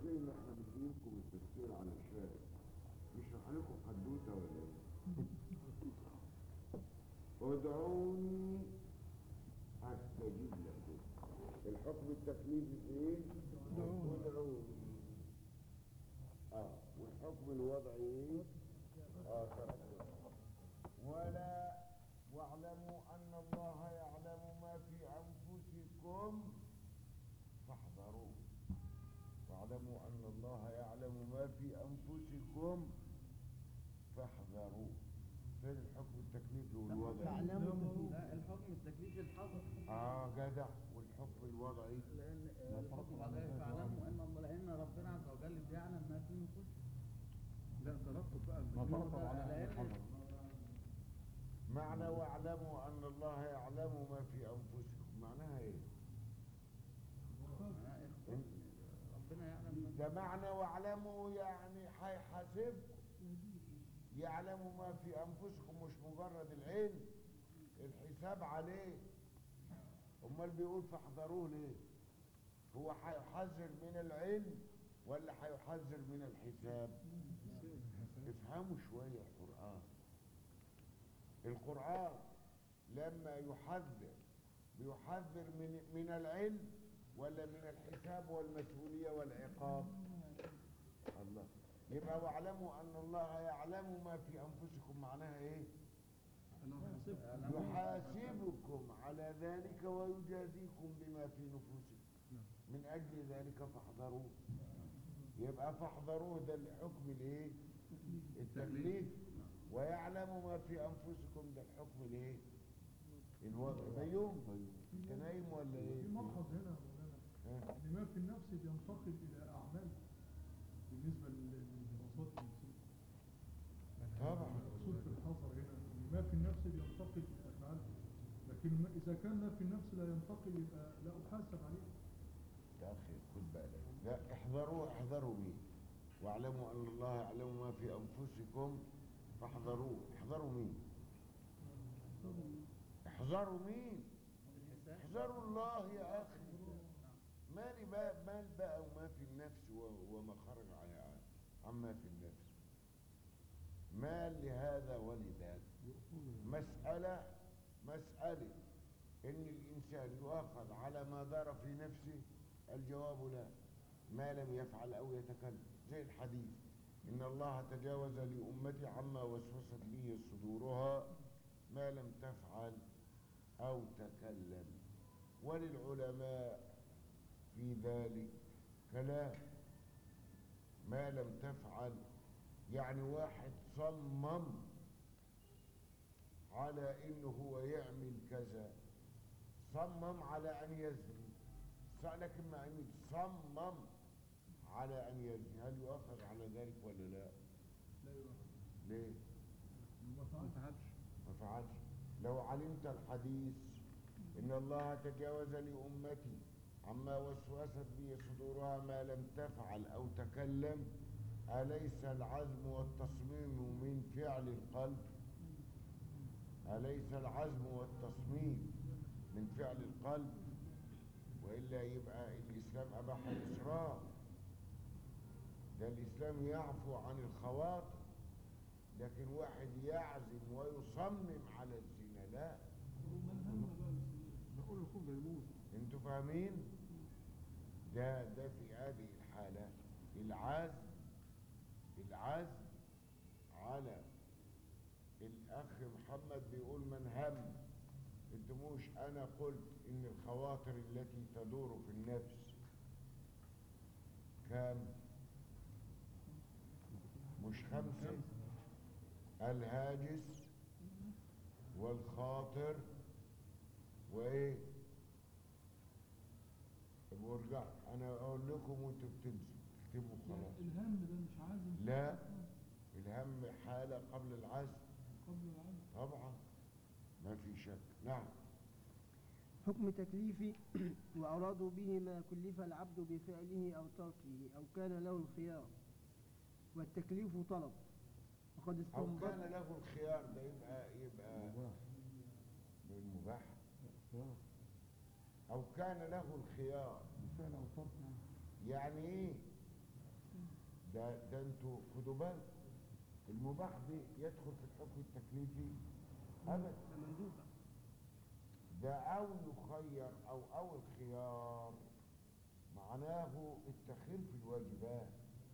فاكرين ان احنا بنديكم التفسير على الشارع نشرح لكم حدوته ولا ايه؟ ادعوني استجيب لكم الحكم التكليفي فين؟ ادعوني اه والحكم الوضعي ايه؟ اه تركوا. ولا واعلموا ان الله يعلم ما في انفسكم فاحذروه واعلموا ان الله يعلم ما في انفسكم فاحذروه فين الحكم التكليفي والوضعي تعلموا لا الحكم التكليفي الحظر اه جدع والحكم الوضعي لان آه، الحكم الوضعي فاعلموا ان الله لان ربنا عز وجل بيعلم ما في نفوسكم لا ترتب بقى ما ترتب على لأن- الحظر معنى واعلموا ان الله يعلم ما في انفسكم معناها ايه آه، إخبار. ربنا يعلم ما ده معنى واعلموا يعني هيحاسبكم يعلم ما في انفسكم مش مجرد العلم الحساب عليه امال بيقول فاحذروه ليه هو هيحذر من العلم ولا هيحذر من الحساب افهموا شويه القران القران لما يحذر بيحذر من من العلم ولا من الحساب والمسؤوليه والعقاب الله يبقى واعلموا ان الله يعلم ما في انفسكم معناها ايه يحاسبكم على ذلك ويجازيكم بما في نفوسكم من اجل ذلك فاحذروه يبقى فاحذروه ده الحكم الايه التكليف ويعلم ما في انفسكم ده الحكم الايه الوضع بيوم انت نايم ولا ايه في ملحظ هنا يا مولانا ها؟ ان ما في النفس بينتقل الى اعمال بالنسبه لل- للدراسات النفسيه طبعا المقصود في الحظر هنا ان ما في النفس بينتقل الى افعال لكن ما- اذا كان ما في النفس لا ينتقل يبقى لا احاسب عليه يا اخي خد بالك لا احذروا احذروا مين واعلموا ان الله يعلم ما في انفسكم فاحذروه احذروا مين احذروا مين الحساب احذروا الله يا اخي مالي بقى مال بقى وما في النفس و- وما خرج عن عما في النفس مال لهذا ولذاك مسألة مسألة إن الإنسان يؤاخذ على ما دار في نفسه الجواب لا ما لم يفعل أو يتكلم زي الحديث إن الله تجاوز لأمتي عما وسوست به صدورها ما لم تفعل أو تكلم وللعلماء في ذلك كلام ما لم تفعل يعني واحد صمم على انه هو يعمل كذا صمم على ان يزني ص- لكن ما عمل صمم على ان يزني هل يؤخذ على ذلك ولا لا لا يؤاخذ ليه ما فعلش ما فعلش لو علمت الحديث ان الله تجاوز لامتي عما وسوست به صدورها ما لم تفعل او تكلم اليس العزم والتصميم من فعل القلب اليس العزم والتصميم من فعل القلب والا يبقى الاسلام اباح الاسراف ده الاسلام يعفو عن الخواطر لكن واحد يعزم ويصمم على الزنا لا نقول لكم يموت انتوا فاهمين ده ده في هذه الحالة العزم العزم على الأخ محمد بيقول من هم انتموش أنا قلت إن الخواطر التي تدور في النفس كام مش خمسة الهاجس والخاطر وايه ابقوا ارجعوا انا اقول لكم وانتوا بتنسوا اكتبوا خلاص الهم ده مش عازم لا الهم حالة قبل العزم قبل العزم طبعا ما في شك نعم حكم تكليفي وأرادوا به ما كلف العبد بفعله أو تركه أو كان له الخيار والتكليف طلب وقد او استنبط كان له الخيار ده يبقى يبقى بالمباح او كان له الخيار بالفعل او ترك يعني ايه ده ده انتوا خدوا بالكم المباح دي يدخل في الحكم التكليفي ابدا ده مندوب بقى. ده او يخير او او الخيار معناه التخير في الواجبات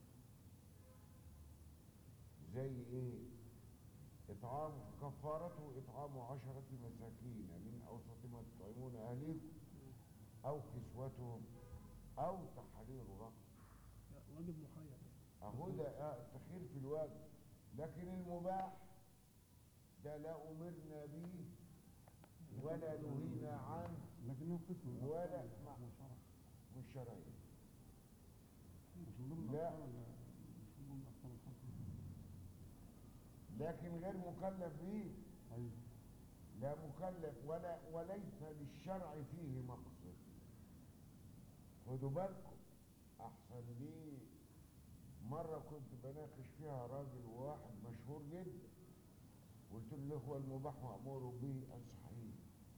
زي ايه اطعام كفارته اطعام عشرة مساكين من اوسط ما تطعمون اهليكم او كسوتهم او تحرير رقبه لا، واجب محير اهو ده آه، التخير في الواجب لكن المباح ده لا امرنا به ولا نهينا عنه لكنه قسم من ولا أقسام مع- الشرع. مش شرعي مش من ضمن لا. أقسام ال- مش من ضمن أقسام الخمسة لكن غير مكلف به أيوة لا مكلف ولا وليس للشرع فيه مقصد خدوا بالكم احسن لي مرة كنت بناقش فيها راجل واحد مشهور جدا قلت له هو المباح مأمور به قال صحيح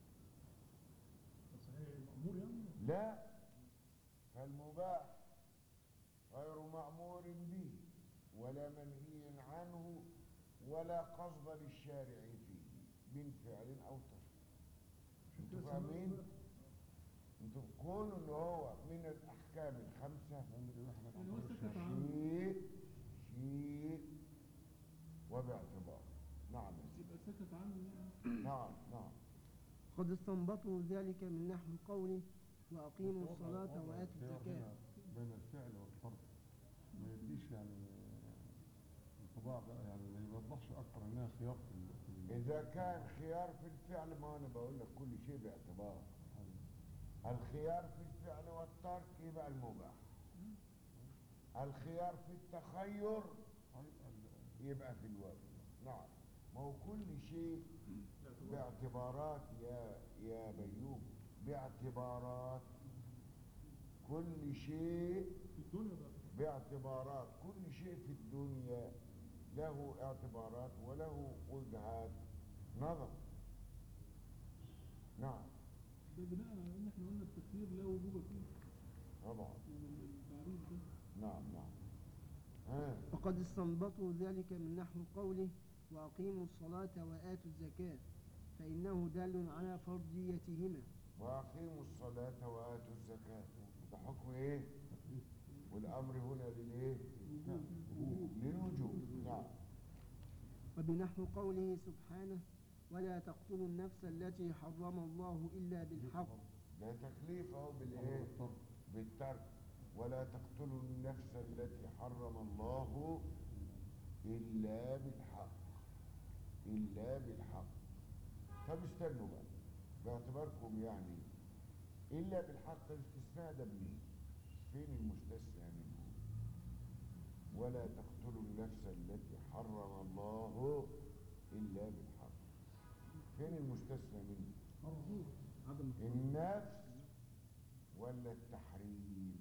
صحيح مأمور يعني لا فالمباح غير مأمور به ولا منهي عنه ولا قصد للشارع فيه من فعل أو ترك انتوا فاهمين؟ انتوا كون ان هو من الأحكام الخمسة عندنا واحد يعني هو أقسام سكت الشرع. عنه شيء شيء وباعتبار نعم يا سيدي. يبقى سكت عنه يعني نعم نعم قد استنبطوا ذلك من نحو قوله وأقيموا وضع- الصلاة وضع وآتوا الخيار الزكاة هنا بين الفعل والترك ما يديش يعني انطباع بقى يعني ما يوضحش اكتر انها خيار في ال- في ال- إذا كان خيار في الفعل ما أنا بقول لك كل شيء باعتبار الخيار في الفعل والترك يبقى المباح الخيار في التخير هيبقى ال- يبقى في الواجب نعم ما هو كل شيء باعتبارات يا يا بيوم باعتبارات كل شيء في الدنيا بقى باعتبارات كل شيء في الدنيا له اعتبارات وله وجهات نظر نعم ده بناء على ان احنا قلنا التخيير لا وجوب فيه طبعا يعني التعريف ده نعم نعم ها وقد استنبطوا ذلك من نحو قوله وأقيموا الصلاة وآتوا الزكاة فإنه دال على فرضيتهما واقيموا الصلاة وآتوا الزكاة ده حكم ايه والامر هنا للايه للوجوب نعم وبنحو قوله سبحانه ولا تقتلوا النفس التي حرم الله إلا بالحق ده تكليف اهو بالايه والترك. بالترك ولا تقتلوا النفس التي حرم الله الا بالحق الا بالحق طب استنوا بقى باعتباركم يعني الا بالحق الاستثناء ده منين فين المستثنى منه ولا تقتلوا النفس التي حرم الله الا بالحق فين المستثنى منه مرفوض عدم النفس ولا التحريم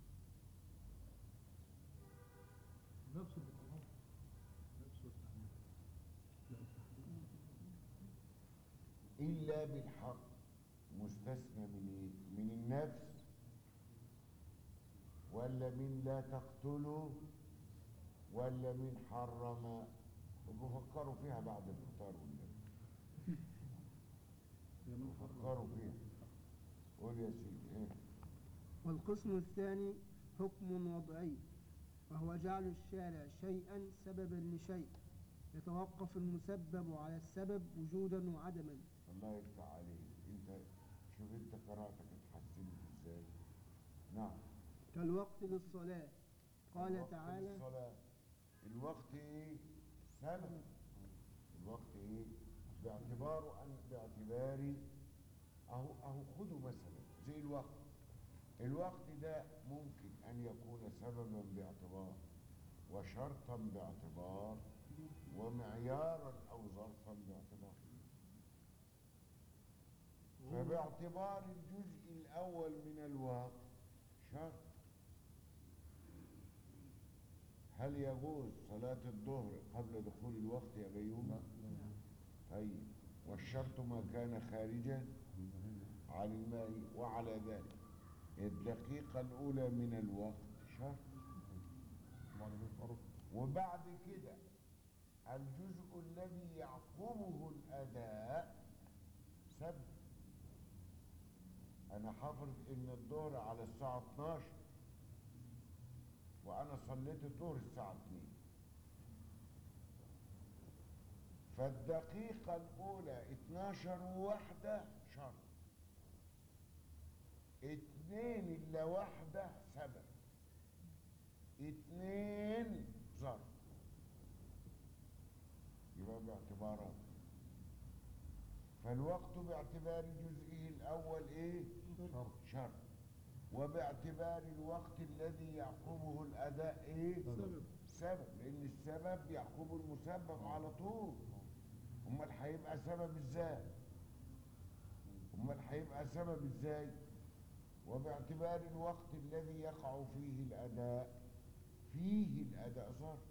نفس الحرام نفس التحريم لا التحريم إلا بالحق مستثنى من إيه؟ من النفس ولا من لا تقتلوا ولا من حرم وبفكروا فيها بعد الفطار ولا هي من حرم فكروا فيها قول يا سيدي ايه والقسم الثاني حكم وضعي وهو جعل الشارع شيئا سببا لشيء يتوقف المسبب على السبب وجودا وعدما الله يفتح عليك انت شوف انت قراءتك اتحسنت ازاي نعم كالوقت للصلاة قال الوقت تعالى للصلاة. الوقت ايه سبب الوقت ايه باعتباره ان باعتباري اهو اهو خدوا مثلا زي الوقت الوقت ده ممكن ان يكون سببا باعتبار وشرطا باعتبار ومعيارا او ظرفا باعتبار فباعتبار الجزء الاول من الوقت شرط هل يجوز صلاة الظهر قبل دخول الوقت يا بيوم؟ طيب والشرط ما كان خارجا عن الماء وعلى ذلك الدقيقة الأولى من الوقت شرط وبعد ما يبقى ركن وبعد كده الجزء الذي يعقبه الأداء سبب أنا حافظ إن الظهر على الساعة 12 وأنا صليت الظهر الساعة 2 فالدقيقة الأولى 12 وواحدة شرط اتنين إلا واحدة سبب اتنين ظرف يبقى باعتبارات فالوقت باعتبار جزئه الأول إيه؟ شرط شرط وباعتبار الوقت الذي يعقبه الأداء إيه؟ سبب. سبب لأن السبب يعقبه المسبب على طول أمال هيبقى سبب إزاي؟ أمال هيبقى سبب إزاي؟ وباعتبار الوقت الذي يقع فيه الأداء فيه الأداء ظرف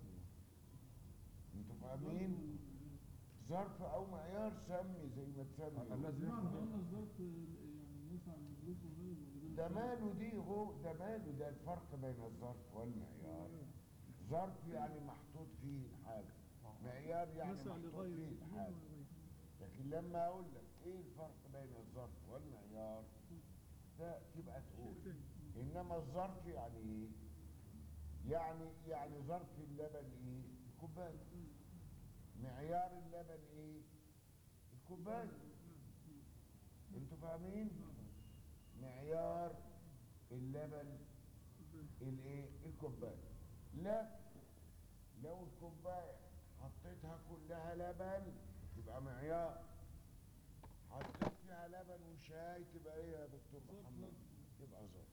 انتوا فاهمين؟ ظرف أو معيار سمي زي ما تسمي الذي بمعنى يخرج ان الظرف يعني يسعى المدروس وغير الموجودين ده ماله دي هو ده ماله ده الفرق بين الظرف والمعيار ظرف يعني محطوط فيه الحاجة معيار يعني يسعى محطوط لغيره فيه الحاجة لكن لما اقول لك ايه الفرق بين الظرف والمعيار ده تبقى تقول انما الظرف يعني ايه يعني يعني ظرف اللبن ايه الكوبايه معيار اللبن ايه الكوبايه انتوا فاهمين معيار اللبن الايه الكوبايه لا لو الكوبايه حطيتها كلها لبن تبقى معيار حطيت فيها لبن وشاي تبقى ايه يا دكتور محمد تبقى ظرف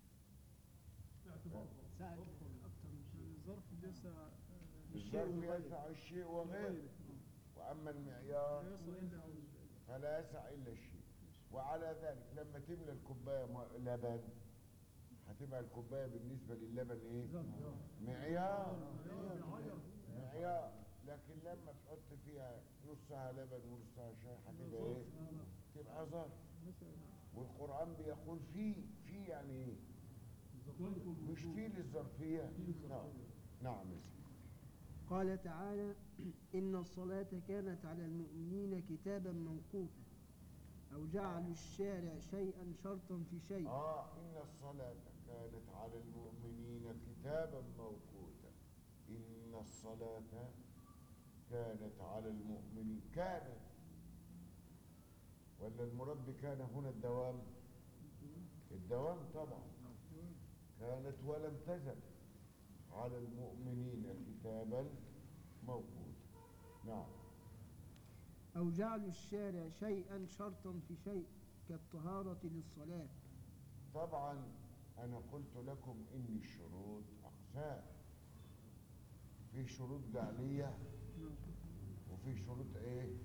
اعتبار ساعة أكتر من شيء الظرف ليس الظرف يسع الشيء وغيره واما المعيار لا يصل الا فلا يسع الا الشيء وعلى ذلك لما تملى الكوبايه م- لبن هتبقى الكوبايه بالنسبه للبن ايه معيار معيار لكن لما تحط فيها نصها لبن ونصها شاي هتبقى ايه تبقى ظرف والقران بيقول في في يعني ايه مش في للظرفيه نعم نعم يا سيدي قال تعالى إن الصلاة كانت على المؤمنين كتابا موقوتا أو جعلوا الشارع شيئا شرطا في شيء آه إن الصلاة كانت على المؤمنين كتابا موقوتا إن الصلاة كانت على المؤمنين كانت ولا المراد بكان هنا الدوام الدوام طبعا كانت ولم تزل على المؤمنين كتابا موقوتا نعم أو جعلوا الشارع شيئا شرطا في شيء كالطهارة للصلاة طبعا أنا قلت لكم إن الشروط أقسام في شروط جعلية وفي شروط إيه؟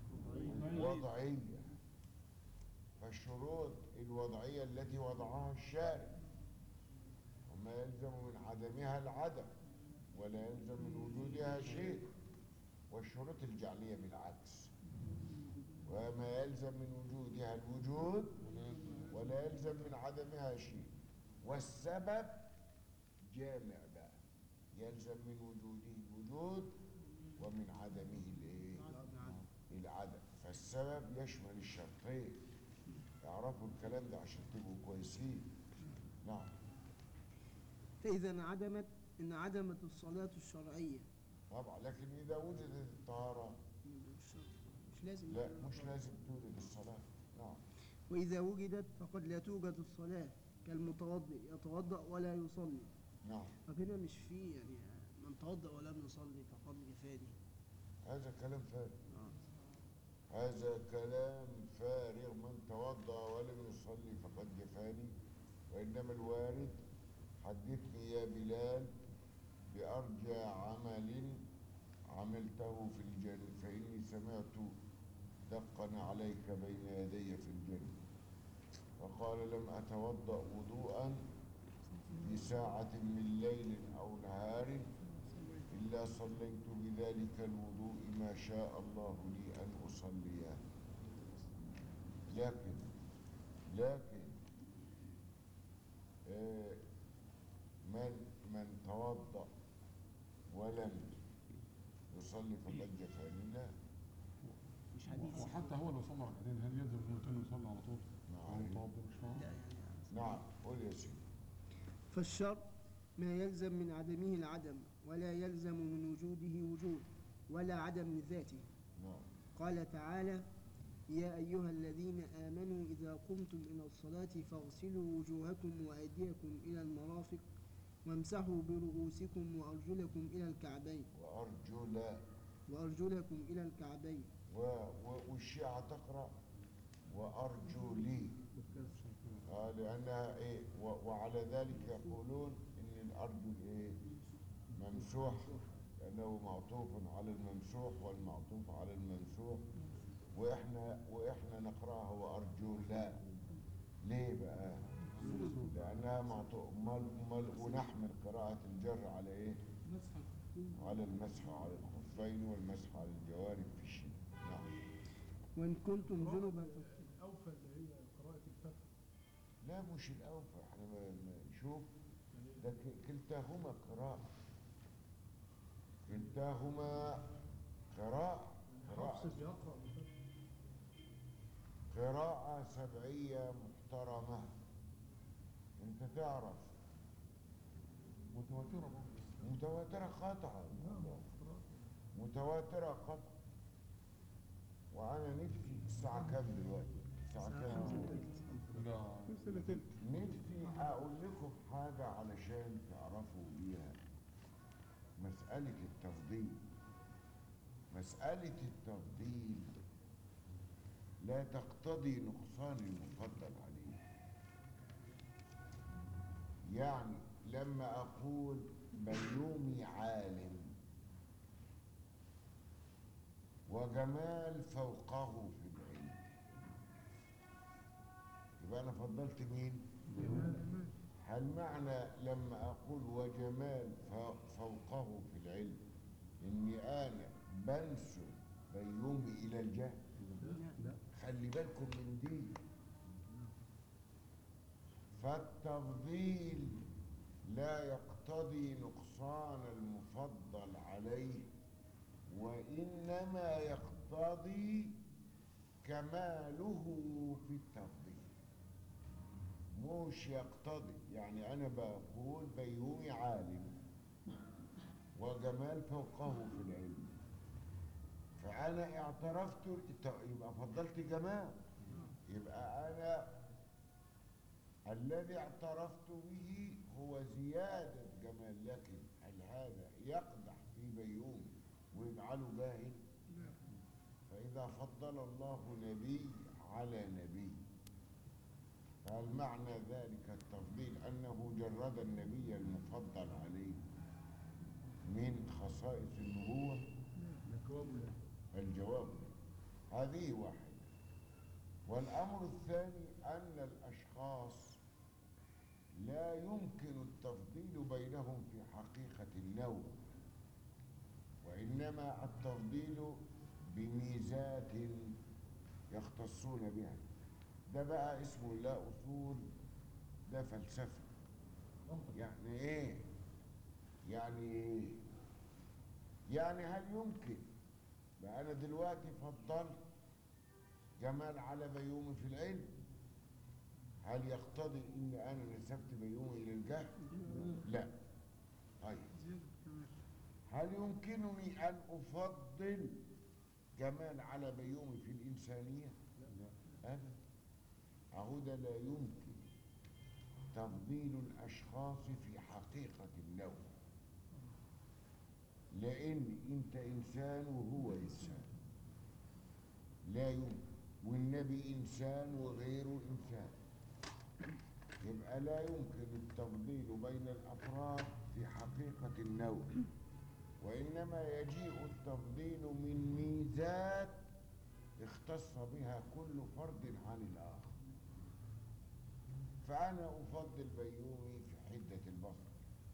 وضعية فالشروط الوضعية التي وضعها الشارع وما يلزم من عدمها العدم ولا يلزم من وجودها شيء والشروط الجعلية بالعكس وما يلزم من وجودها الوجود ولا يلزم من عدمها شيء والسبب جامع بقى يلزم من وجوده الوجود ومن عدمه الايه العدم فالسبب يشمل الشرطين اعرفوا الكلام ده عشان تبقوا كويسين نعم فإذا انعدمت انعدمت الصلاة الشرعية طبعا لكن اذا وجدت الطهاره مش لازم لا مش لازم توجد الصلاه نعم وإذا وجدت فقد لا توجد الصلاة كالمتوضئ يتوضأ ولا يصلي نعم فهنا مش فيه يعني من توضأ ولم يصلي فقد جفاني هذا كلام فارغ آه. هذا كلام فارغ من توضأ ولم يصلي فقد جفاني وإنما الوارد حدثني يا بلال بأرجى عمل عملته في الجنة فإني سمعت دقا عليك بين يدي في الجنة وقال لم أتوضأ وضوءا في ساعة من ليل أو نهار إلا صليت بذلك الوضوء ما شاء الله لي أن أصليه لكن لكن آه، من من توضأ يصلي فضج فاننا مش حديث وحتى هو لو صلى ركعتين هل يلزم انه تاني يصلي على طول؟ نعم. هو متوضئ مش فاهم؟ نعم قول يا سيدي فالشرط ما يلزم من عدمه العدم ولا يلزم من وجوده وجود ولا عدم لذاته نعم قال تعالى يا أيها الذين آمنوا إذا قمتم إلى الصلاة فاغسلوا وجوهكم وأيديكم إلى المرافق وامسحوا برؤوسكم وأرجلكم إلى الكعبين وارجل وأرجلكم إلى الكعبين و... و... والشيعة تقرأ وأرجلي آه لأنها إيه و... وعلى ذلك يقولون إن الأرجل إيه ممسوح لأنه معطوف على الممسوح والمعطوف على الممسوح وإحنا وإحنا نقرأها وأرجلا ليه بقى؟ لأنها معطوف مال مال ونحمل قراءة الجر على إيه؟ على المسح على الخفين والمسح على الجوارب في الشيء نعم وإن كنتم جنبا أوفى اللي هي قراءة الفتح لا مش الأوفى احنا ما ما- شوف ده ك- كلتاهما قراءة كلتاهما قراءة حفص قراءة بيقرأ بالفتح قراءة سبعية محترمة انت تعرف متواترة برضه متواترة قطعا نعم قراءة متواترة قطعا وأنا نفسي الساعة كام دلوقتي؟ الساعة كام؟ لا نفسي أقول لكم حاجة علشان تعرفوا بيها مسألة التفضيل مسألة التفضيل لا تقتضي نقصان المفضل عليه يعني لما أقول بيومي عالم وجمال فوقه في العلم يبقى أنا فضلت مين؟ هل معنى لما أقول وجمال ف- فوقه في العلم إني أنا بنسب بيومي إلى الجهل خلي بالكم من دي فالتفضيل لا يقتضي نقصان المفضل عليه وإنما يقتضي كماله في التفضيل مش يقتضي يعني أنا بقول بيومي عالم وجمال فوقه في العلم فأنا اعترفت يبقى فضلت جمال يبقى أنا الذي اعترفت به هو زيادة جمال لكن هل هذا يقدح في بيومي ويجعله جاهل فإذا فضل الله نبي على نبي فهل معنى ذلك التفضيل أنه جرد النبي المفضل عليه من خصائص النبوة الجواب لا. هذه واحدة والأمر الثاني أن الأشخاص لا يمكن التفضيل بينهم في حقيقة النوع وإنما التفضيل بميزات يختصون بها ده بقى اسمه لا أصول ده فلسفة يعني إيه يعني إيه يعني هل يمكن بقى أنا دلوقتي فضلت جمال على بيومي في العلم هل يقتضي ان انا نسبت بيومي الى الجهل لا طيب هل يمكنني ان افضل جمال على بيومي في الانسانيه ابدا اهو ده لا يمكن تفضيل الاشخاص في حقيقه النوع لان انت انسان وهو انسان لا يمكن والنبي إنسان وغيره إنسان يبقى لا يمكن التفضيل بين الأفراد في حقيقة النوع وإنما يجيء التفضيل من ميزات اختص بها كل فرد عن الآخر فأنا أفضل بيومي في حدة البصر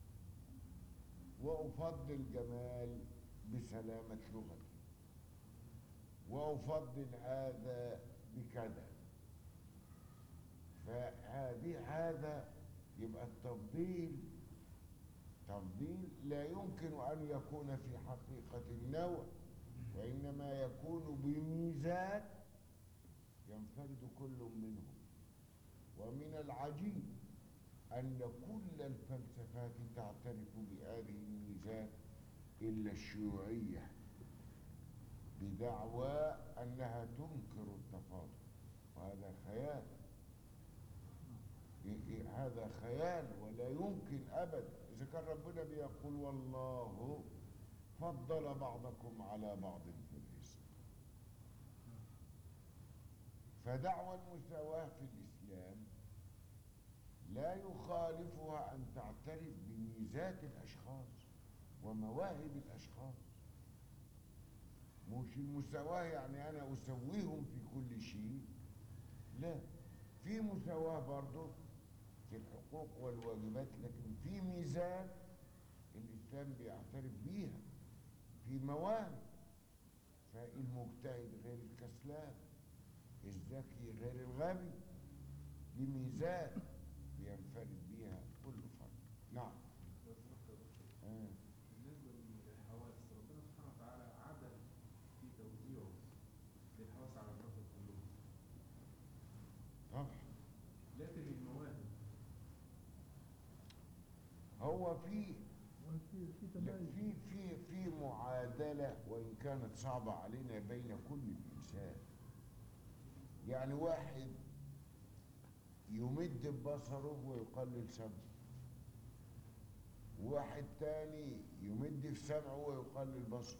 وأفضل جمال بسلامة لغتي وأفضل هذا بكذا فهذه هذا يبقى التفضيل تفضيل لا يمكن أن يكون في حقيقة النوع وإنما يكون بميزات ينفرد كل منهم ومن العجيب أن كل الفلسفات تعترف بهذه الميزات إلا الشيوعية بدعوى أنها تنكر التفاضل وهذا خيال إيه إيه هذا خيال ولا يمكن أبدا إذا كان ربنا بيقول والله فضل بعضكم على بعض في الرزق فدعوى المساواة في الإسلام لا يخالفها أن تعترف بميزات الأشخاص ومواهب الأشخاص مش المساواة يعني أنا أسويهم في كل شيء لا في مساواة برضه في الحقوق والواجبات لكن في ميزات الإسلام بيعترف بيها في مواهب فالمجتهد غير الكسلان الذكي غير الغبي دي ميزات بينفرد بيها كل فرد نعم آه. بالنسبة للحواس ربنا سبحانه وتعالى عدل في توزيعه للحواس على البشر كلهم طبعا لكن المواهب هو في وفي في لا، تميز في في في معادلة وإن كانت صعبة علينا بين كل الإنسان يعني واحد يمد ببصره ويقلل سمعه واحد تاني يمد في سمعه ويقلل بصره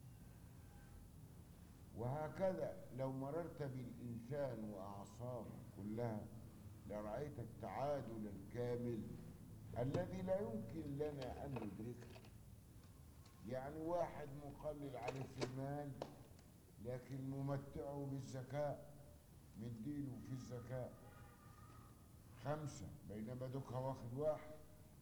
وهكذا لو مررت بالإنسان وأعصابه كلها لرأيت التعادل الكامل الذي لا يمكن لنا أن ندركه يعني واحد مقلل عليه في المال لكن ممتعه بالذكاء مديله في الذكاء خمسة بينما دوكها واخد واحد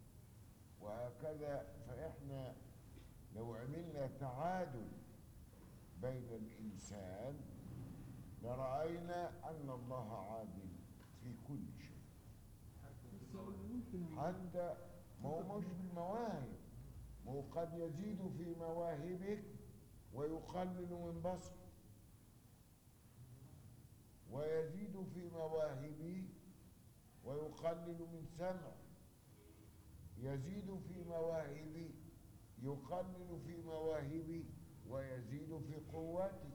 وهكذا فإحنا لو عملنا تعادل بين الإنسان لرأينا أن الله عادل في كل شيء بس ممكن حتى ما هو مش بالمواهب ما هو قد يزيد في مواهبك ويقلل من بصرك ويزيد في مواهبي ويقلل من سمع يزيد في مواهبي يقلل في مواهبي ويزيد في قوتي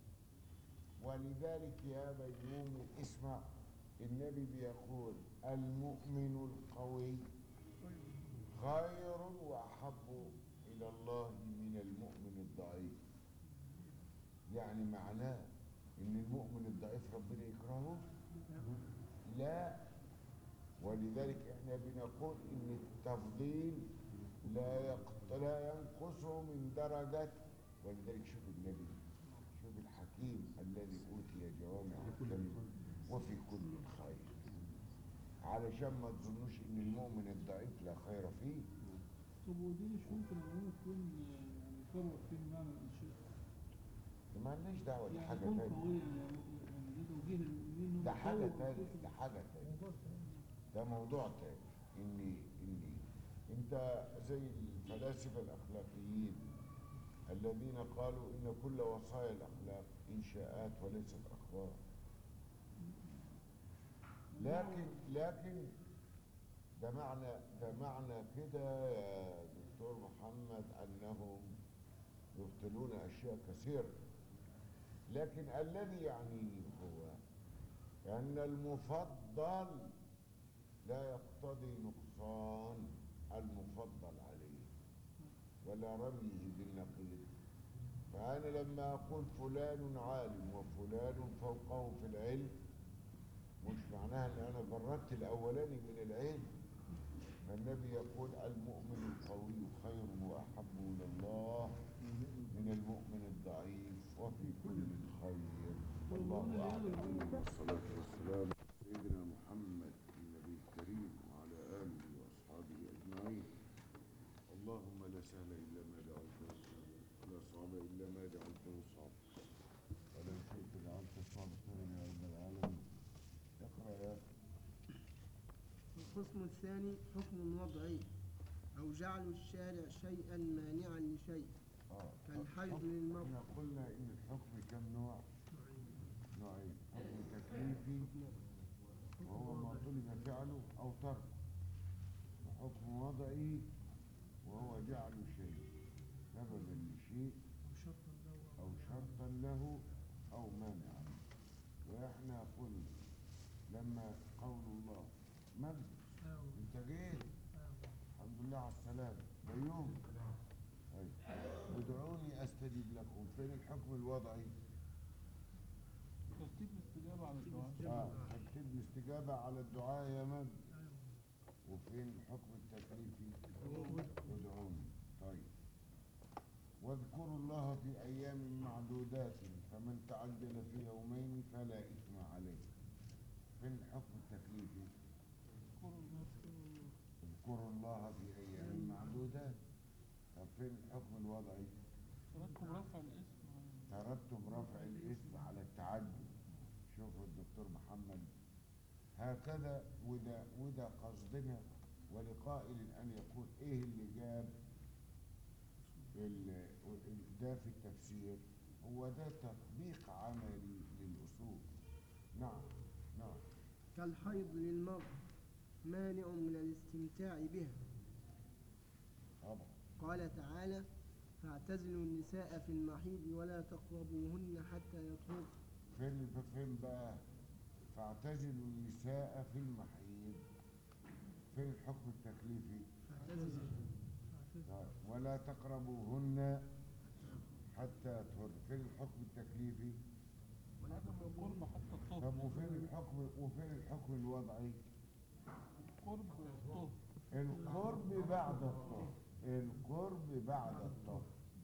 ولذلك يا مجنون اسمع النبي بيقول المؤمن القوي خير واحب الى الله من المؤمن الضعيف يعني معناه ان المؤمن الضعيف ربنا يكرهه لا ولذلك احنا بنقول ان التفضيل لا يقت- لا ينقصه من درجة ولذلك شوف النبي شوف الحكيم الذي اوتي جوامع الكلم وفي كل خير علشان ما تظنوش ان المؤمن الضعيف لا خير فيه طب ودي مش ممكن ان هو تكون يعني فرق في معنى الانشاء ما لناش دعوه دي يعني حاجه يكون تانية قوي يعني ده توجيه المؤمنين ده هم حاجه يطوروا تانية أنفسهم. ده حاجه تانية موضوع تاني. ده موضوع تاني اني اني انت زي الفلاسفه الاخلاقيين الذين قالوا ان كل وصايا الاخلاق انشاءات وليست اخبار لكن لكن ده معنى ده معنى كده يا دكتور محمد انهم يبطلون اشياء كثيره لكن الذي يعنيني هو ان المفضل لا يقتضي نقصان المفضل عليه ولا رميه بالنقيض فأنا لما أقول فلان عالم وفلان فوقه في العلم مش معناها ان انا جردت الاولاني من العلم فالنبي يقول المؤمن القوي خير واحب الى الله من المؤمن الضعيف وفي كل خير والله اعلم والصلاه والسلام على سيدنا محمد النبي الكريم وعلى اله واصحابه اجمعين اللهم لا سهل الا ما جعلته سهلا ولا صعب الا ما جعلته صعبا ولا شيء جعلته صعبا يا رب العالمين اقرا يا أخي. القسم الثاني حكم وضعي أو جعل الشارع شيئا مانعا لشيء اه كالحيض حكم- للمرء. احنا قلنا ان الحكم كم نوع نوعين حكم تكليفي وهو ما طلب فعله او تركه وحكم وضعي وهو جعل شيء سببا لشيء او شرطا له او مانعا واحنا قلنا لما قول الله مجد انت جيت الحمد لله على السلامه بيوم طيب ادعوني استجيب لكم فين الحكم الوضعي ترتيب الاستجابة على الدعاء اه تكتب لي استجابه على الدعاء يا من وفين الحكم التكليفي ادعوني طيب واذكروا الله في ايام معدودات فمن تعجل في يومين فلا اثم عليه فين الحكم التكليفي اذكروا الله في ايام معدودات طب فين الحكم الوضعي ترتب رفع الاسم ترتب رفع الاسم على التعدد شوفوا الدكتور محمد هكذا وده وده قصدنا ولقائل ان يقول ايه اللي جاب ال- ال- ده في التفسير هو ده تطبيق عملي للاصول نعم نعم كالحيض للمرء مانع من الاستمتاع بها طبعا قال تعالى فاعتزلوا النساء في المحيض ولا تقربوهن حتى يطهرن فين فين بقى فاعتزلوا النساء في المحيض فين الحكم التكليفي فاعتزلوا طيب، ولا تقربوهن حتى يطهرن فين الحكم التكليفي قرب حتى الطهر طب وفين الحكم وفين الحكم الوضعي قرب الطهر القرب بعد الطهر القرب بعد الطهر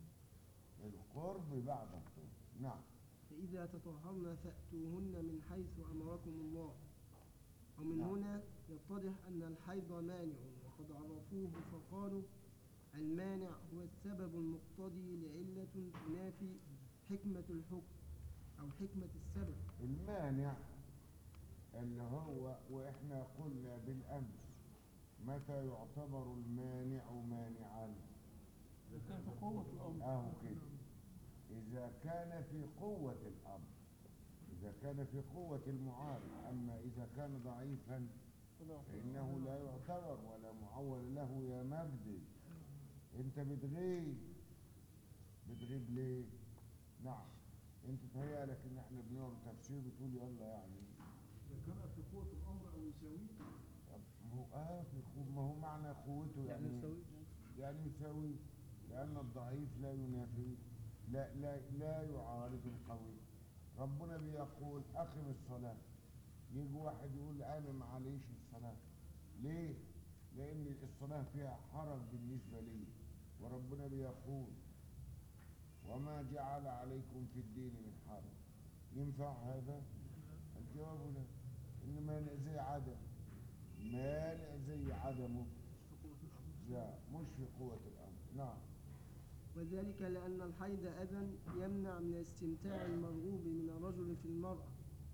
القرب بعد الطهر نعم فإذا تطهرن فأتوهن من حيث أمركم الله ومن نعم. هنا يتضح أن الحيض مانع وقد عرفوه فقالوا المانع هو السبب المقتضي لعلة تنافي حكمة الحكم أو حكمة السبب المانع اللي هو واحنا قلنا بالامس متى يعتبر المانع مانعا كان في قوة الأمر اهو كده اذا كان في قوة الامر اذا كان في قوة المعارض اما اذا كان ضعيفا فانه لا يعتبر ولا معول له يا مجدي انت بتغيب بتغيب ليه نعم انت تهيألك ان احنا بنقرا تفسير بتقول يلا يعني إذا كان في قوة الأمر أو يساويه طب ما هو اه في قو- ما هو معنى قوته يعني يعني إيه؟ يسوي يعني يساوي لأن الضعيف لا ينافي لا لا لا يعارض القوي ربنا بيقول أقم الصلاة يجي واحد يقول أنا معليش الصلاة ليه؟ لأن الصلاة فيها حرج بالنسبة لي وربنا بيقول وما جعل عليكم في الدين من حرج ينفع هذا؟ الجواب لا إن مانع زي عدم مانع زي عدمه لا مش في قوة الأمر نعم وذلك لأن الحيض أذى يمنع من استمتاع المرغوب من الرجل في المرأة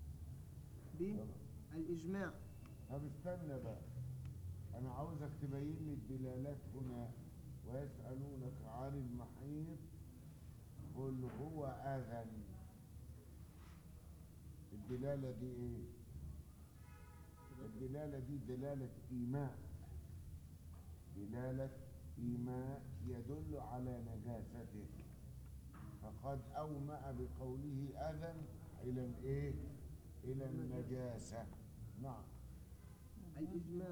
بالإجماع طب استنى بقى أنا عاوزك تبين لي الدلالات هنا ويسألونك عن المحيط قل هو أذى الدلالة دي إيه؟ الدلالة دي دلالة إيماء دلالة إيماء يدل على نجاسته فقد أومأ بقوله أذى إلى الإيه؟ إلى النجاسة نعم الإجماع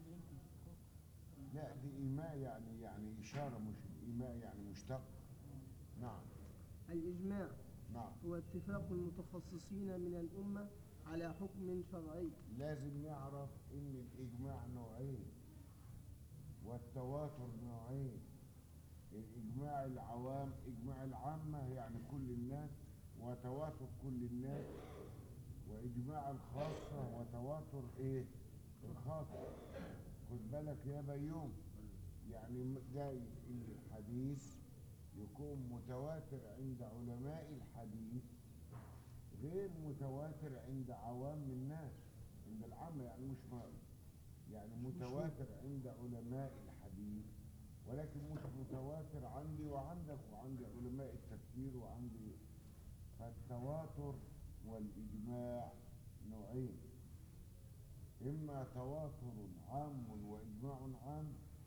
لا دي إيماء يعني يعني إشارة مش إيماء يعني مشتق نعم الإجماع نعم هو اتفاق المتخصصين من الأمة على حكم شرعي لازم نعرف إن الإجماع نوعين والتواتر نوعين الإجماع العوام إجماع العامة يعني كل الناس وتواتر كل الناس وإجماع الخاصة وتواتر إيه الخاصة خد بالك يا بيوم يعني م- جايز إن الحديث يكون متواتر عند علماء الحديث غير متواتر عند عوام الناس عند العامة يعني مش ما يعني متواتر عند علماء الحديث ولكن مش متواتر عندي وعندك وعند علماء التفسير وعندي فالتواتر والإجماع نوعين إما تواتر عام وإجماع عام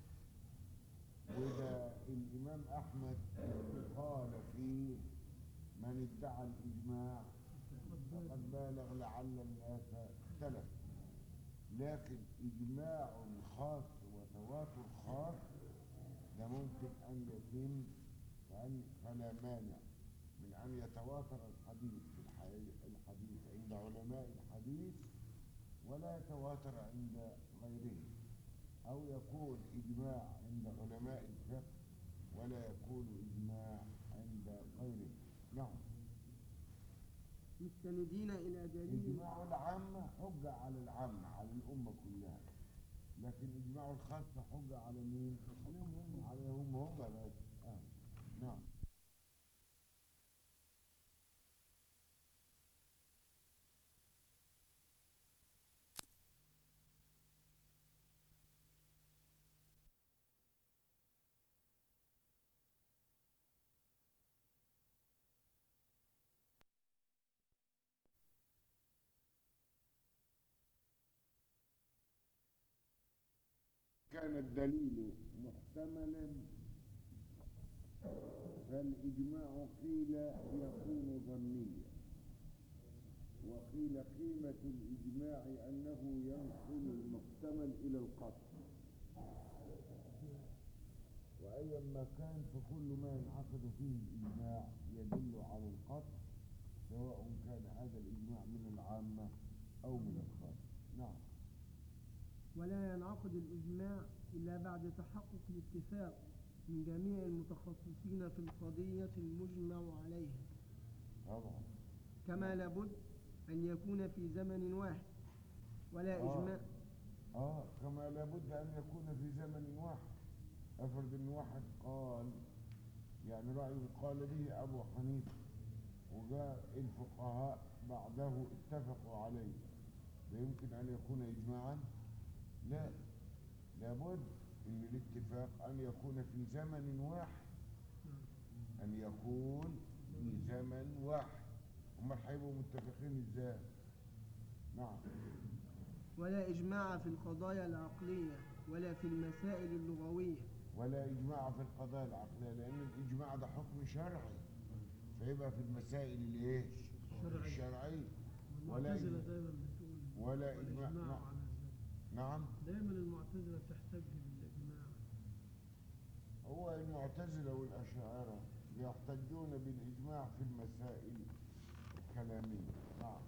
وده الإمام أحمد قال فيه من ادعى الإجماع فقد بالغ لعل الناس اختلفوا لكن إجماع خاص وتواتر خاص ده ممكن أن يتم فأن فلا مانع من أن يتواتر الحديث في الحي- الحديث عند علماء الحديث ولا يتواتر عند غيرهم أو يكون إجماع عند علماء الفقه ولا يكون إجماع عند غيرهم نعم مستندين إلى دليل إجماع العامة حجة على العامة على الأمة كلها لكن إجماع الخاصة حجة على مين؟ عليهم هم عليهم هم بس آه. نعم كان الدليل محتملا فالإجماع قيل يكون ظنيا وقيل قيمة الإجماع أنه ينقل المحتمل إلى القطع وأيا ما كان فكل ما ينعقد فيه الإجماع يدل على القطع سواء كان هذا الإجماع من العامة أو من الخاص نعم ولا ينعقد الإجماع إلا بعد تحقق الاتفاق من جميع المتخصصين في القضية المجمع عليها طبعا كما لابد أن يكون في زمن واحد ولا آه. إجماع اه كما لابد ان يكون في زمن واحد افرض ان واحد قال يعني رأي قال به ابو حنيفه وجاء الفقهاء بعده اتفقوا عليه ده يمكن ان يكون اجماعا لا لابد ان الاتفاق ان يكون في زمن واحد ان يكون في زمن واحد هم هيبقوا متفقين ازاي نعم ولا إجماع في القضايا العقلية ولا في المسائل اللغوية ولا إجماع في القضايا العقلية لأن الإجماع ده حكم شرعي فيبقى في المسائل الإيه؟ الشرعية. الشرعية ولا المعتزلة إج- دايما بتقول ولا إجماع والإجماع نعم. على ذلك نعم دايما المعتزلة بتحتج بالإجماع هو المعتزلة والأشاعرة يحتجون بالإجماع في المسائل الكلامية نعم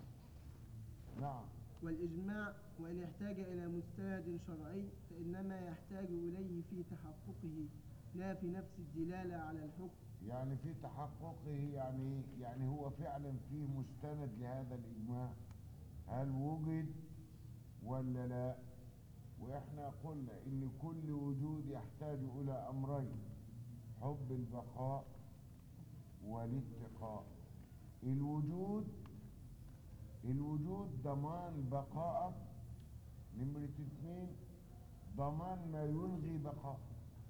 نعم والإجماع وإن احتاج إلى مستند شرعي فإنما يحتاج إليه في تحققه لا في نفس الدلالة على الحكم يعني في تحققه يعني يعني هو فعلا فيه مستند لهذا الإجماع هل وجد ولا لا وإحنا قلنا إن كل وجود يحتاج إلى أمرين حب البقاء والاتقاء الوجود الوجود ضمان بقائك نمرة اتنين ضمان ما يلغي بقائك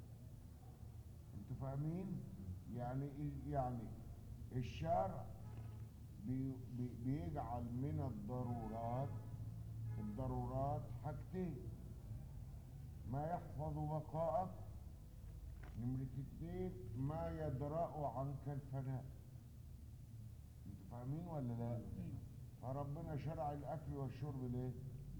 انتوا فاهمين يعني إيه- يعني الشرع بي بي بيجعل من الضرورات الضرورات حاجتين ما يحفظ بقائك نمرة اتنين ما يدرأ عنك الفناء انتوا فاهمين ولا لا فربنا شرع الاكل والشرب ليه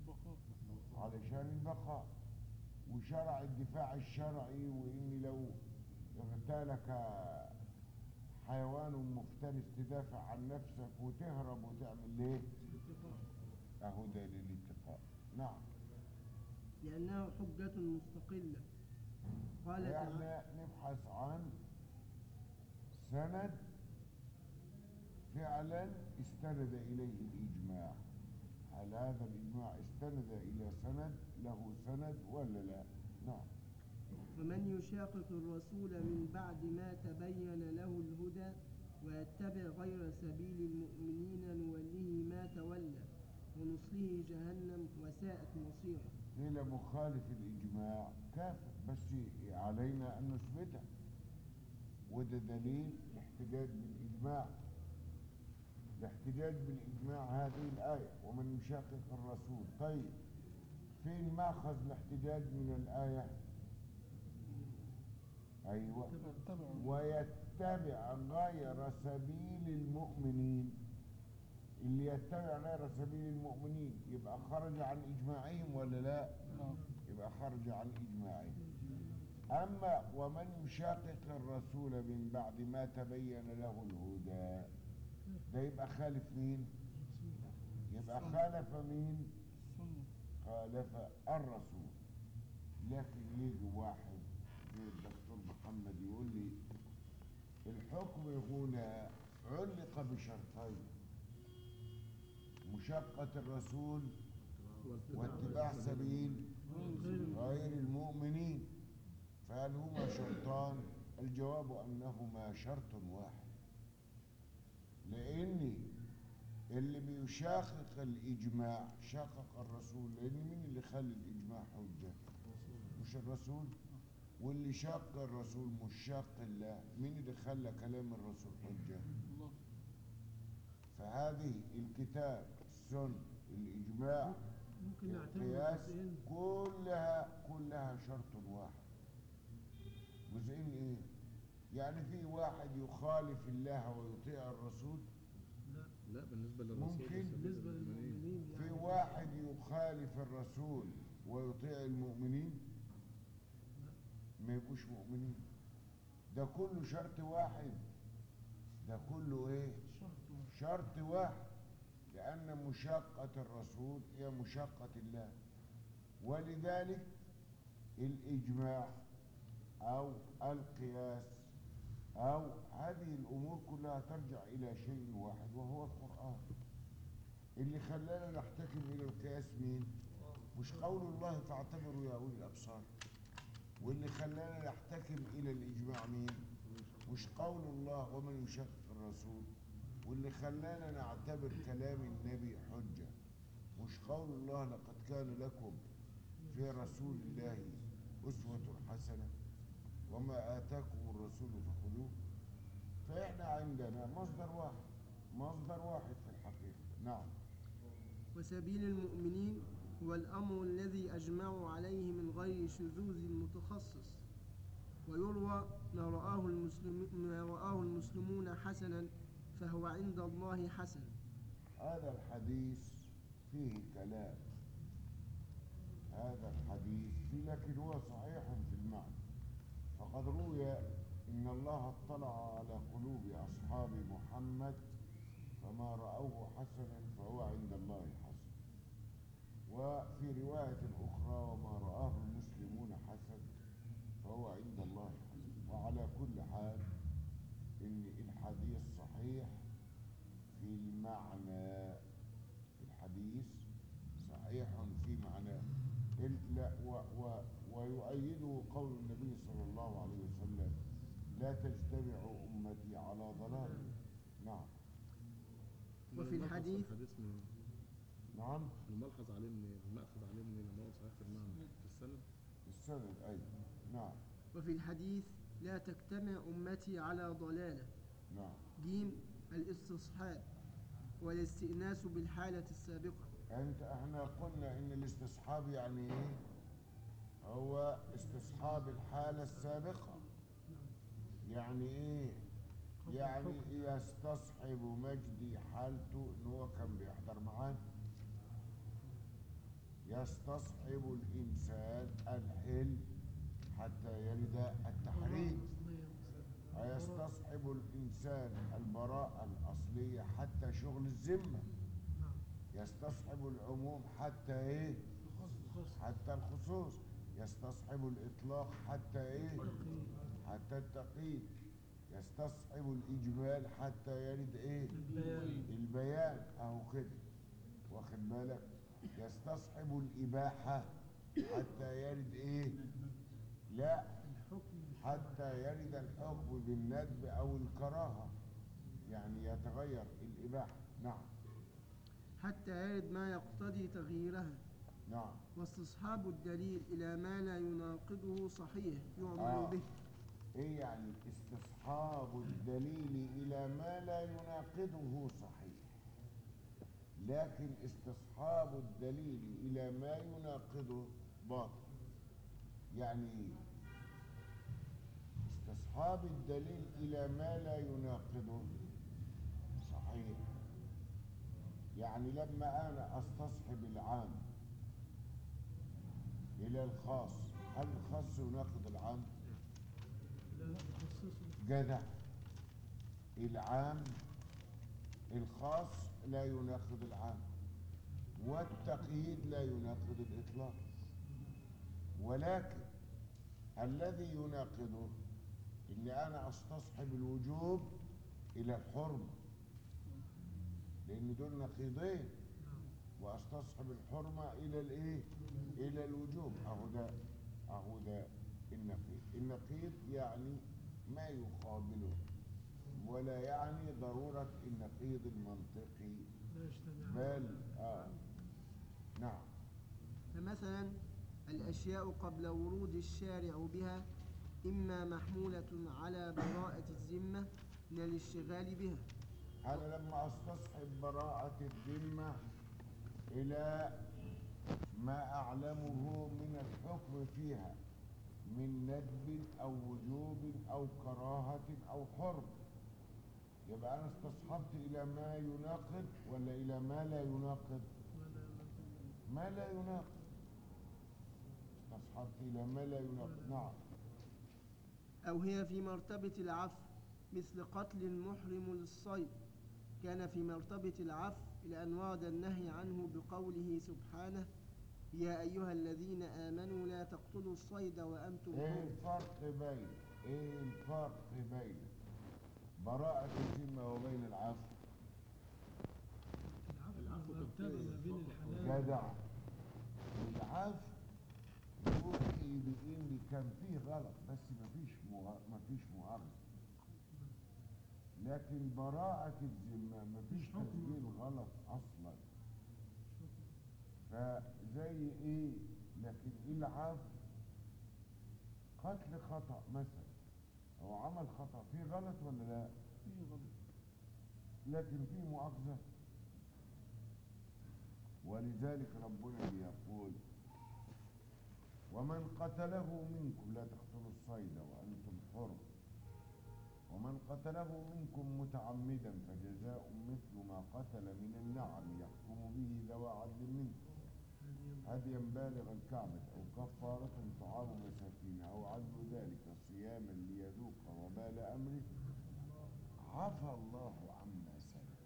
علشان البقاء وشرع الدفاع الشرعي وان لو اغتالك حيوان مفترس تدافع عن نفسك وتهرب وتعمل ليه اهو ده للاتقاء نعم لأنه حجة مستقلة قال تعالى يعني نبحث عن سند فعلا استند إليه الإجماع هل هذا الإجماع استند إلى سند له سند ولا لا نعم ومن يشاقق الرسول من بعد ما تبين له الهدى ويتبع غير سبيل المؤمنين نوله ما تولى ونصله جهنم وساءت مصيره قيل مخالف الإجماع كافر بس علينا أن نثبتها وده دليل الاحتجاج بالإجماع الاحتجاج بالإجماع هذه الآية ومن يشاقق الرسول طيب فين ماخذ الاحتجاج من الآية أيوة ويتبع غير سبيل المؤمنين اللي يتبع غير سبيل المؤمنين يبقى خرج عن إجماعهم ولا لا يبقى خرج عن إجماعهم أما ومن يشاقق الرسول من بعد ما تبين له الهدى ده يبقى خالف مين يبقى خالف مين خالف الرسول لكن يجي واحد زي الدكتور محمد يقول لي الحكم هنا علق بشرطين مشقة الرسول واتباع سبيل غير المؤمنين فهل هما شرطان الجواب أنهما شرط واحد لأن اللي بيشاقق الإجماع شاقق الرسول لأن مين اللي خلى الإجماع حجة مش الرسول واللي شاق الرسول مش شاق الله مين اللي خلى كلام الرسول حجة فهذه الكتاب السنة الإجماع ممكن نعتبر القياس جزئين كلها كلها شرط واحد جزئين ايه يعني في واحد يخالف الله ويطيع الرسول لا لا بالنسبة للرسول ممكن. وسبيل بالنسبة المؤمنين. للمؤمنين في يعني واحد يخالف الرسول ويطيع المؤمنين ما يبقوش مؤمنين ده كله شرط واحد ده كله ايه شرط واحد لأن مشقة الرسول هي مشقة الله ولذلك الإجماع أو القياس أو هذه الأمور كلها ترجع إلى شيء واحد وهو القرآن اللي خلانا نحتكم إلى القياس مين؟ مش قول الله فاعتبروا يا أولي الأبصار واللي خلانا نحتكم إلى الإجماع مين؟ مش قول الله ومن يشقق الرسول واللي خلانا نعتبر كلام النبي حجة مش قول الله لقد كان لكم في رسول الله أسوة حسنة وما آتاكم الرسول فخذوه فإحنا عندنا مصدر واحد مصدر واحد في الحقيقة نعم وسبيل المؤمنين هو الأمر الذي أجمعوا عليه من غير شذوذ متخصص ويروى ما رآه, المسلم ما رآه المسلمون حسنا فهو عند الله حسن هذا الحديث فيه كلام هذا الحديث فيه لكن هو صحيح في المعنى فقد روي إن الله اطلع على قلوب أصحاب محمد فما رأوه حسنا فهو عند الله حسن وفي رواية أخرى وما رآه المسلمون حسن فهو عند الله حسن وعلى كل حال إن الحديث صحيح في المعنى الحديث صحيح في معناه ال- لا و و ويؤيده قول النبي صلى الله عليه وسلم لا تجتمع أمتي على ضلال نعم وفي الملحظ الحديث- الحديث من نعم الملحظ عليه من المأخذ عليه من لما هو صحيح في المعنى في السند السند أيضا نعم وفي الحديث لا تجتمع أمتي على ضلالة نعم جيم الاستصحاب والاستئناس بالحالة السابقة انت احنا قلنا ان الاستصحاب يعني ايه هو استصحاب الحالة السابقة يعني ايه يعني يستصحب مجدي حالته ان هو كان بيحضر معاه يستصحب الانسان الحل حتى يرد التحريم ويستصحب الانسان البراءة الاصلية حتى شغل الذمة يستصحب العموم حتى ايه حتى الخصوص يستصحب الاطلاق حتى ايه حتى التقييد يستصحب الاجمال حتى يرد ايه البيان البيان اهو كده واخد بالك يستصحب الاباحه حتى يرد ايه لا حتى يرد الحكم بالندب او الكراهه يعني يتغير الاباحه نعم حتى يرد ما يقتضي تغييرها نعم واستصحاب الدليل إلى ما لا يناقضه صحيح يعمل آه. به ايه يعني استصحاب الدليل الى ما لا يناقضه صحيح لكن استصحاب الدليل الى ما يناقضه باطل يعني ايه استصحاب الدليل الى ما لا يناقضه صحيح يعني لما انا استصحب العام الى الخاص هل الخاص يناقض العام لا لا بخصصه جدع العام الخاص لا يناقض العام والتقييد لا يناقض الإطلاق ولكن الذي يناقضه إن أنا أستصحب الوجوب إلى الحرمة لأن دول نقيضين وأستصحب الحرمة إلى الإيه؟ إلى الوجوب أهو ده أهو ده النقيض النقيض يعني ما يقابله ولا يعني ضرورة النقيض المنطقي لا يجتمع بل آه نعم فمثلا الأشياء قبل ورود الشارع بها إما محمولة على براءة الذمة من الاشتغال بها أنا لما أستصحب براءة الذمة إلى ما أعلمه من الحكم فيها من ندب أو وجوب أو كراهة أو حرم يبقى أنا استصحبت إلى ما يناقض ولا إلى ما لا يناقض ما لا يناقض استصحبت إلى ما لا يناقض نعم أو هي في مرتبة العفو مثل قتل المحرم للصيد كان في مرتبة العفو لأن ورد النهي عنه بقوله سبحانه يا أيها الذين آمنوا لا تقتلوا الصيد وأنتم ايه حرم الفرق بين ايه الفرق بين براءة الذمة وبين العفو العفو مرتبة ما بين الحلال جدع العفو يوحي بإن كان فيه غلط بس مفيش مغ- مفيش مؤاخذة لكن براءة الذمة مفيش مش حكم. تسجيل غلط أصلا فزي إيه لكن العفو قتل خطأ مثلا أو عمل خطأ فيه غلط ولا لا؟ فيه غلط لكن فيه مؤاخذة ولذلك ربنا بيقول ومن قتله منكم لا تقتلوا الصيد وأنتم حر ومن قتله منكم متعمدا فجزاء مثل ما قتل من النعم يحكم به ذوى عدل منكم هديا بالغ الكعبة أو كفارة طعام مساكين أو عدل ذلك صياما ليذوق وبال أمره عفى الله عما سلف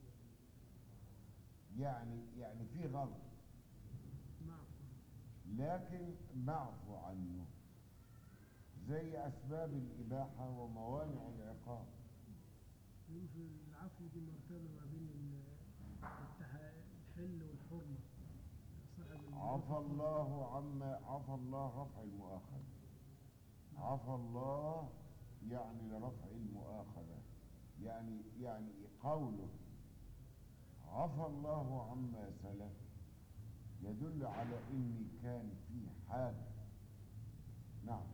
يعني يعني في غلط معفو لكن معفو عنه زي أسباب الإباحة وموانع العقاب يمكن العفو دي مرتبة ما بين ال- التح- الحل والحرمة صاحب ال- عفى الله عما عفى الله رفع المؤاخذة عفى الله يعني لرفع المؤاخذة يعني يعني قوله عفى الله عما سلف يدل على ان كان في حاجة نعم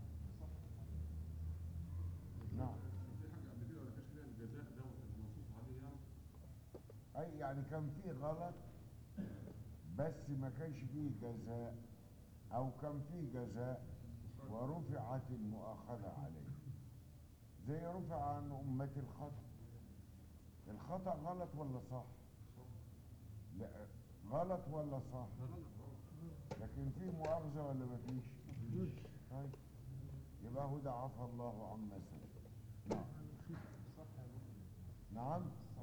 نعم في حاجة قبل كده ولا كانش كده الجزاء دوت المنصوص عليه يعني اي يعني كان في غلط بس ما كانش فيه جزاء او كان فيه جزاء ورفعت المؤاخذة عليه زي رفع عن أمة الخطأ الخطأ غلط ولا صح لا غلط ولا صح لكن في مؤاخذة ولا ما فيش طيب يبقى هو ده عفى الله عما سلف نعم نعم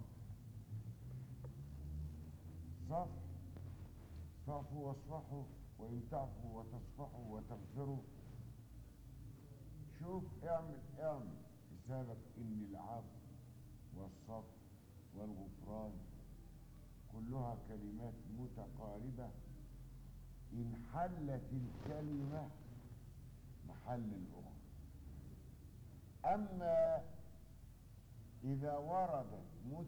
صف صفوا واصفحوا وإن تعفوا وتصفحوا وتغفروا شوف اعمل اعمل حسابك إن العفو والصف والغفران كلها كلمات متقاربة إن حلت الكلمة محل الأخرى أما إذا وردت